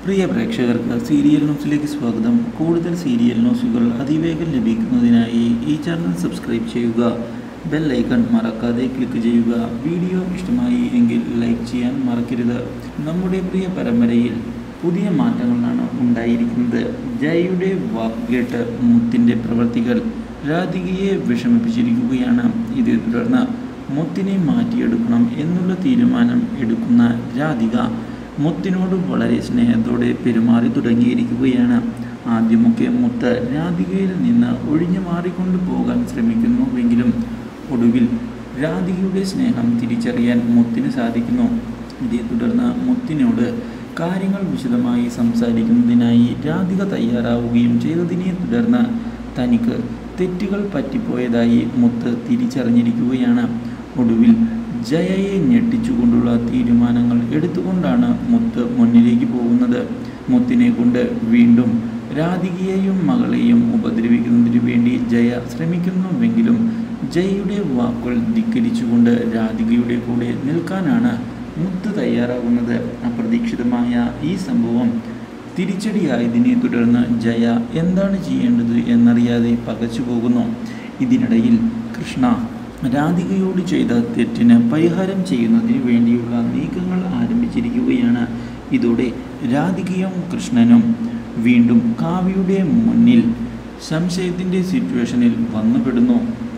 പ്രിയ പ്രേക്ഷകർക്ക് സീരിയൽ ന്യൂസിലേക്ക് സ്വാഗതം കൂടുതൽ സീരിയൽ ന്യൂസുകൾ അതിവേഗം ലഭിക്കുന്നതിനായി ഈ ചാനൽ സബ്സ്ക്രൈബ് ചെയ്യുക ബെൽ ഐക്കൺ മറക്കാതെ ക്ലിക്ക് ചെയ്യുക വീഡിയോ ഇഷ്ടമായി എങ്കിൽ ലൈക്ക് ചെയ്യാൻ മറക്കരുത് നമ്മുടെ പ്രിയ പരമ്പരയിൽ പുതിയ മാറ്റങ്ങളാണ് ഉണ്ടായിരിക്കുന്നത് ജയയുടെ വാക്ക് കേട്ട് മുത്തിൻ്റെ പ്രവർത്തികൾ രാധികയെ വിഷമിപ്പിച്ചിരിക്കുകയാണ് ഇതേ തുടർന്ന് മുത്തിനെ മാറ്റിയെടുക്കണം എന്നുള്ള തീരുമാനം എടുക്കുന്ന രാധിക മുത്തിനോട് വളരെ സ്നേഹത്തോടെ പെരുമാറി തുടങ്ങിയിരിക്കുകയാണ് ആദ്യമൊക്കെ മുത്ത് രാധികയിൽ നിന്ന് ഒഴിഞ്ഞു മാറിക്കൊണ്ടു പോകാൻ ശ്രമിക്കുന്നുവെങ്കിലും ഒടുവിൽ രാധികയുടെ സ്നേഹം തിരിച്ചറിയാൻ മുത്തിന് സാധിക്കുന്നു ഇതേ തുടർന്ന് മുത്തിനോട് കാര്യങ്ങൾ വിശദമായി സംസാരിക്കുന്നതിനായി രാധിക തയ്യാറാവുകയും ചെയ്തതിനെ തുടർന്ന് തനിക്ക് തെറ്റുകൾ പറ്റിപ്പോയതായി മുത്ത് തിരിച്ചറിഞ്ഞിരിക്കുകയാണ് ഒടുവിൽ ജയയെ ഞെട്ടിച്ചുകൊണ്ടുള്ള തീരുമാനങ്ങൾ എടുത്തുകൊണ്ടാണ് മുത്ത് മുന്നിലേക്ക് പോകുന്നത് മുത്തിനെ കൊണ്ട് വീണ്ടും രാധികയെയും മകളെയും ഉപദ്രവിക്കുന്നതിനു വേണ്ടി ജയ ശ്രമിക്കുന്നുവെങ്കിലും ജയയുടെ വാക്കുകൾ ധിക്കരിച്ചുകൊണ്ട് രാധികയുടെ കൂടെ നിൽക്കാനാണ് മുത്ത് തയ്യാറാകുന്നത് അപ്രതീക്ഷിതമായ ഈ സംഭവം തിരിച്ചടിയായതിനെ തുടർന്ന് ജയ എന്താണ് ചെയ്യേണ്ടത് എന്നറിയാതെ പകച്ചു പോകുന്നു ഇതിനിടയിൽ കൃഷ്ണ രാധികയോട് ചെയ്ത തെറ്റിന് പരിഹാരം ചെയ്യുന്നതിന് വേണ്ടിയുള്ള നീക്കങ്ങൾ ആരംഭിച്ചിരിക്കുകയാണ് ഇതോടെ രാധികയും കൃഷ്ണനും വീണ്ടും കാവ്യയുടെ മുന്നിൽ സംശയത്തിൻ്റെ സിറ്റുവേഷനിൽ വന്നുപെടുന്നു